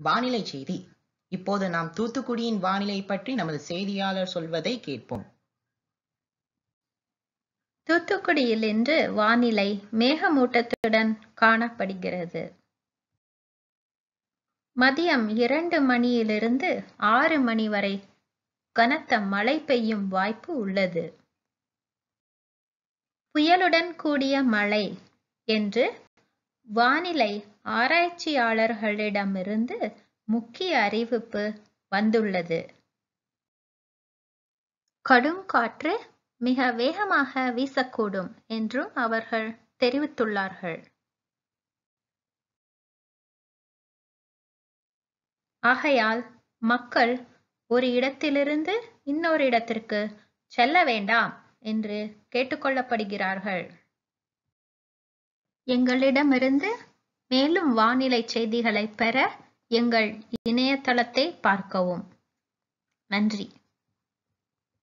வானிலை செய்தி இப்போது நாம் தூத்துக்குடியின் வானிலை பற்றி நமது செய்தியாளர் சொல்வதை கேட்போம் தூத்துக்குடியில் இன்று வானிலை மேகமூட்டத்துடன் காணப்படுகிறது மதியம் இரண்டு மணியிலிருந்து ஆறு மணி வரை கனத்த மழை பெய்யும் வாய்ப்பு உள்ளது புயலுடன் கூடிய மழை என்று வானிலை ஆராய்ச்சியாளர்களிடமிருந்து முக்கிய அறிவிப்பு வந்துள்ளது கடும் காற்று மிக வேகமாக வீசக்கூடும் என்றும் அவர்கள் தெரிவித்துள்ளார்கள் ஆகையால் மக்கள் ஒரு இடத்திலிருந்து இன்னொரு இடத்திற்கு செல்ல வேண்டாம் என்று கேட்டுக்கொள்ளப்படுகிறார்கள் எங்களிடமிருந்து மேலும் வானிலை செய்திகளை பெற எங்கள் இணையதளத்தை பார்க்கவும் நன்றி